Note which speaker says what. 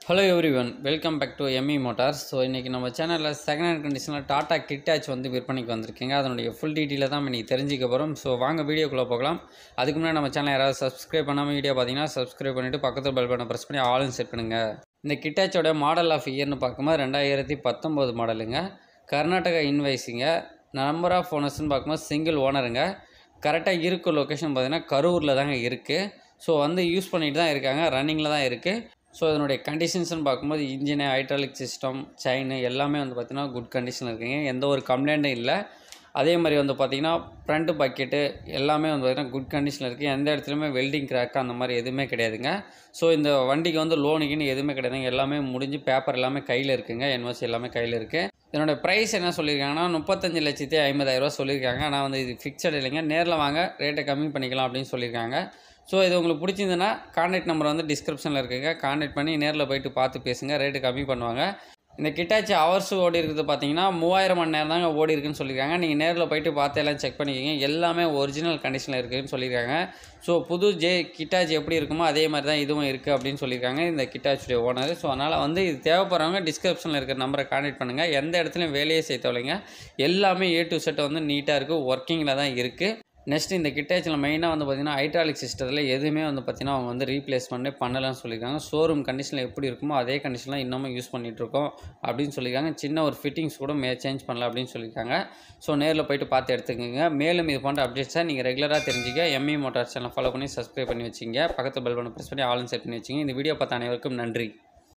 Speaker 1: hello every one welcome back to M E motors so இன்றைக்கி நம்ம சேனலில் செகண்ட் ஹேண்ட் கண்டிஷனில் டாட்டா கிட்டாச் வந்து விற்பனைக்கு வந்திருக்கீங்க அதனுடைய ஃபுல் டீட்டெயிலை தான் இன்றைக்கி தெரிஞ்சுக்க போகிறோம் ஸோ வாங்க வீடியோக்குள்ளே போகலாம் அதுக்கு முன்னாடி நம்ம சேனல் யாராவது சப்ஸ்கிரைப் பண்ணாமல் வீடியோ பார்த்தீங்கன்னா சப்ஸ்கிரைப் பண்ணிவிட்டு பக்கத்தில் பெல் பட்டனை ப்ரெஸ் பண்ணி ஆலும் செட் பண்ணுங்கள் இந்த கிட்டாச்சோட மாடல் ஆஃப் இயர்னு பார்க்கும்போது ரெண்டாயிரத்தி பத்தொம்போது மாடலுங்க கர்நாடகா இன்வைஸிங்க நம்பர் ஆஃப் ஓனர்ஸ்னு பார்க்கும்போது சிங்கிள் ஓனருங்க கரெக்டாக இருக்க லொக்கேஷன் பார்த்தீங்கன்னா கரூரில் தாங்க இருக்குது ஸோ வந்து யூஸ் பண்ணிட்டு தான் இருக்காங்க ரன்னிங்கில் தான் இருக்குது ஸோ இதனுடைய கண்டிஷன்ஸ்னு பார்க்கும்போது இன்ஜினு ஹைட்ராலிக் சிஸ்டம் செயின் எல்லாமே வந்து பார்த்திங்கன்னா குட் கண்டிஷன் இருக்குங்க எந்த ஒரு கம்ப்ளைண்ட்டும் இல்லை அதே மாதிரி வந்து பார்த்திங்கன்னா ஃப்ரண்ட்டு பக்கெட்டு எல்லாமே வந்து பார்த்திங்கன்னா குட் கண்டிஷனில் இருக்குது எந்த இடத்துலையுமே வெல்டிங் கிராக் அந்த மாதிரி எதுவுமே கிடையாதுங்க ஸோ இந்த வண்டிக்கு வந்து லோனுக்குன்னு எதுவுமே கிடையாதுங்க எல்லாமே முடிஞ்சு பேப்பர் எல்லாமே கையில் இருக்குங்க என்ஓசி எல்லாமே கையில் இருக்குது இதனுடைய ப்ரைஸ் என்ன சொல்லியிருக்காங்கன்னா முப்பத்தஞ்சு லட்சத்தி ஐம்பதாயிரரூவா சொல்லியிருக்காங்க ஆனால் வந்து இது ஃபிக்ஸட் இல்லைங்க நேரில் வாங்க ரேட்டை கம்மி பண்ணிக்கலாம் அப்படின்னு சொல்லியிருக்காங்க ஸோ இது உங்களுக்கு பிடிச்சிருந்துன்னா கான்டாக்ட் நம்பர் வந்து டிஸ்கிரிப்ஷனில் இருக்குங்க கான்டாக்ட் பண்ணி நேரில் போயிட்டு பார்த்து பேசுங்க ரேட்டு கம்மி பண்ணுவாங்க இந்த கிட்டாச்சி ஹவர்ஸ் ஓடி இருக்குது பார்த்தீங்கன்னா மூவாயிரம் மணி நேரம் தாங்க ஓடி இருக்குன்னு சொல்லியிருக்காங்க நீங்கள் நேரில் போயிட்டு பார்த்து எல்லாம் செக் பண்ணிக்கிங்க எல்லாமே ஒரிஜினல் கண்டிஷனில் இருக்குதுன்னு சொல்லியிருக்காங்க ஸோ புது ஜே கிட்டாச் எப்படி இருக்குமோ அதே மாதிரி தான் இதுவும் இருக்குது அப்படின்னு சொல்லியிருக்காங்க இந்த கிட்டாச்சுடைய ஓனர் ஸோ அதனால் வந்து இது தேவைப்படுறவங்க டிஸ்கிரிப்ஷனில் இருக்கிற நம்பரை கான்டாக்ட் பண்ணுங்கள் எந்த இடத்துலையும் வேலையே செய்ய தேவையில்லைங்க எல்லாமே ஏ டு செட் வந்து நீட்டாக இருக்குது ஒர்க்கிங்கில் தான் இருக்குது நெக்ஸ்ட் இந்த கிட்டாச்சில் மெயினாக வந்து பார்த்திங்கன்னா ஹைட்ராலிக் சிஸ்டத்தில் எதுவுமே வந்து பார்த்திங்கன்னா அவங்க வந்து ரீப்ளேஸ்மெண்ட்டே பண்ணலன்னு சொல்லியிருக்காங்க ஷோரூம் கண்டிஷனில் எப்படி இருக்குமோ அதே கண்டிஷனில் இன்னமும் யூஸ் பண்ணிகிட்ருக்கோம் அப்படின்னு சொல்லியிருக்காங்க சின்ன ஒரு ஃபிட்டிங்ஸ் கூட மே சேஞ்ச் பண்ணல அப்படின்னு சொல்லியிருக்காங்க ஸோ நேரில் போயிட்டு பார்த்து எடுத்துக்கோங்க மேலும் இது போன்ற அப்டேட்ஸை நீங்கள் ரெகுலராக தெரிஞ்சுக்க எம்இ மோட்டார் சேனல் ஃபாலோ பண்ணி சப்ஸ்கிரைப் பண்ணி வச்சிங்க பக்கத்து பெல் பண்ணி ப்ரெஸ் பண்ணி ஆல் செட் பண்ணி வச்சிங்க இந்த வீடியோ பார்த்த அனைவருக்கும் நன்றி